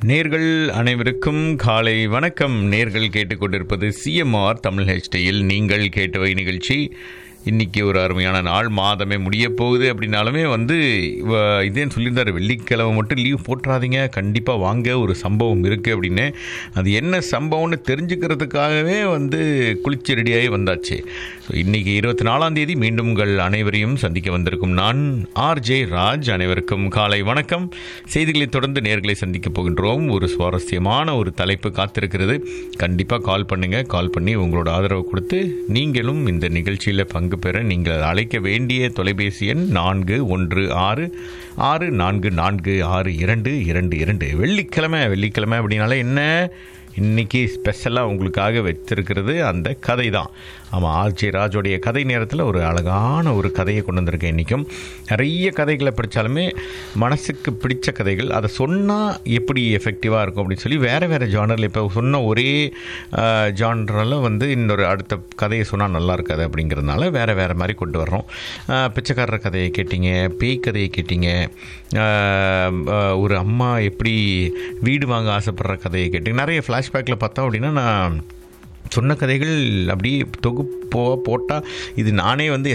நேர்கள் அனைவருக்கும் காலை வணக்கம் நேர்கள் கேட்டுக்கொண்டிருப்பது சிஎம்ஆர் தமிழ் ஹெச்டியில் நீங்கள் கேட்டவை நிகழ்ச்சி இன்னைக்கு ஒரு அருமையான நாள் மாதமே முடிய போகுது அப்படின்னாலுமே வந்து இவ- இதேன்னு சொல்லியிருந்தாரு வெள்ளிக்கிழமை மட்டும் லீவ் போட்டுறாதீங்க கண்டிப்பாக வாங்க ஒரு சம்பவம் இருக்குது அப்படின்னு அது என்ன சம்பவம்னு தெரிஞ்சுக்கிறதுக்காகவே வந்து குளிச்சு ரெடியாகி வந்தாச்சு ஸோ இன்றைக்கி இருபத்தி நாலாம் தேதி மீண்டும் உங்கள் அனைவரையும் சந்திக்க வந்திருக்கும் நான் ஆர்ஜே ராஜ் அனைவருக்கும் காலை வணக்கம் செய்திகளை தொடர்ந்து நேர்களை சந்திக்க போகின்றோம் ஒரு சுவாரஸ்யமான ஒரு தலைப்பு காத்திருக்கிறது கண்டிப்பாக கால் பண்ணுங்கள் கால் பண்ணி உங்களோட ஆதரவு கொடுத்து நீங்களும் இந்த நிகழ்ச்சியில் பங்கு பெற நீங்கள் அழைக்க வேண்டிய தொலைபேசி எண் நான்கு ஒன்று ஆறு ஆறு நான்கு நான்கு ஆறு இரண்டு இரண்டு இரண்டு வெள்ளிக்கிழமை வெள்ளிக்கிழமை அப்படின்னாலே என்ன இன்னைக்கு ஸ்பெஷலாக உங்களுக்காக வச்சிருக்கிறது அந்த கதை தான் ஆமாம் ஆர்ஜே ராஜோடைய கதை நேரத்தில் ஒரு அழகான ஒரு கதையை கொண்டு வந்திருக்கேன் இன்றைக்கும் நிறைய கதைகளை படித்தாலுமே மனசுக்கு பிடிச்ச கதைகள் அதை சொன்னால் எப்படி எஃபெக்டிவாக இருக்கும் அப்படின்னு சொல்லி வேறு வேறு ஜானரில் இப்போ சொன்ன ஒரே ஜானரில் வந்து இன்னொரு அடுத்த கதையை சொன்னால் நல்லா இருக்காது அப்படிங்கிறதுனால வேறு வேறு மாதிரி கொண்டு வர்றோம் ஆஹ் பிச்சைக்காரர் கதையை கேட்டீங்க பேய் கதையை கேட்டீங்க ஆஹ் ஆஹ் ஒரு அம்மா எப்படி வீடு வாங்க ஆசைப்படுற கதையை கேட்டீங்க நிறைய ஃப்ளாஷ்பேக்கில் பார்த்தோம் அப்படின்னா நான் சொன்ன கதைகள் அப்படியே தொகுப்போ போட்டால் இது நானே வந்து